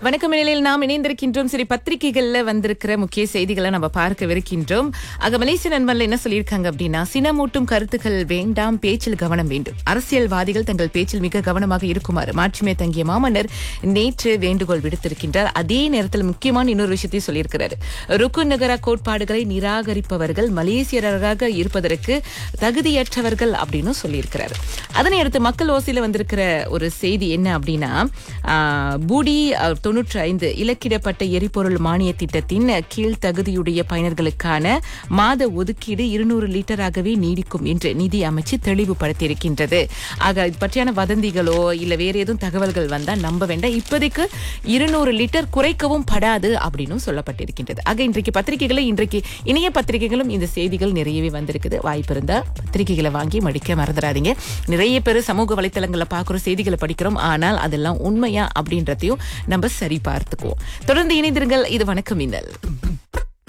வணக்கம் நிலையில் நாம் இணைந்திருக்கின்றோம் சரி பத்திரிகைகள்ல வந்திருக்கிற முக்கிய செய்திகளை நம்ம பார்க்கவிருக்கின்றோம் ஆக மலேசிய நண்பன்ல என்ன சொல்லியிருக்காங்க அப்படின்னா சினமூட்டும் கருத்துக்கள் வேண்டாம் பேச்சில் கவனம் வேண்டும் அரசியல்வாதிகள் தங்கள் பேச்சில் மிக கவனமாக இருக்குமாறு மாட்சிமை தங்கிய மாமன்னர் நேற்று வேண்டுகோள் விடுத்திருக்கின்றார் அதே நேரத்தில் முக்கியமான இன்னொரு விஷயத்தையும் சொல்லியிருக்கிறார் ருக்கு நகர கோட்பாடுகளை நிராகரிப்பவர்கள் மலேசியராக இருப்பதற்கு தகுதியற்றவர்கள் அப்படின்னு சொல்லியிருக்கிறார் அதனை அடுத்து மக்கள் ஓசையில வந்திருக்கிற ஒரு செய்தி என்ன அப்படின்னா ஆஹ், பூடி அஹ், தொன்னூற்றி ஐந்து இலக்கிடப்பட்ட எரிபொருள் மானிய திட்டத்தின் கீழ் தகுதியுடைய பயனர்களுக்கான மாத ஒதுக்கீடு இருநூறு லிட்டராகவே நீடிக்கும் என்று நிதி அமைச்சு தெளிவுபடுத்தியிருக்கின்றது ஆக இது பற்றியான வதந்திகளோ இல்ல வேற எதுவும் தகவல்கள் வந்தா நம்ப வேண்டாம் இப்போதைக்கு இருநூறு லிட்டர் குறைக்கவும் படாது அப்படின்னு சொல்லப்பட்டிருக்கின்றது ஆக இன்றைக்கு பத்திரிகைகளை இன்றைக்கு இணைய பத்திரிகைகளும் இந்த செய்திகள் நிறையவே வந்திருக்குது வாய்ப்பு இருந்தா பத்திரிகைகளை வாங்கி மடிக்க மறந்துடாதீங்க நிறைய பேர் சமூக வலைத்தளங்கள்ல பார்க்குற செய்திகளை படிக்கிறோம் ஆனால் அதெல்லாம் உண்மையா அப்படின்றதையும் நம்ம சரி பார்த்துக்குவோம் தொடர்ந்து இணைந்திருங்கள் இது வணக்கம் மின்னல்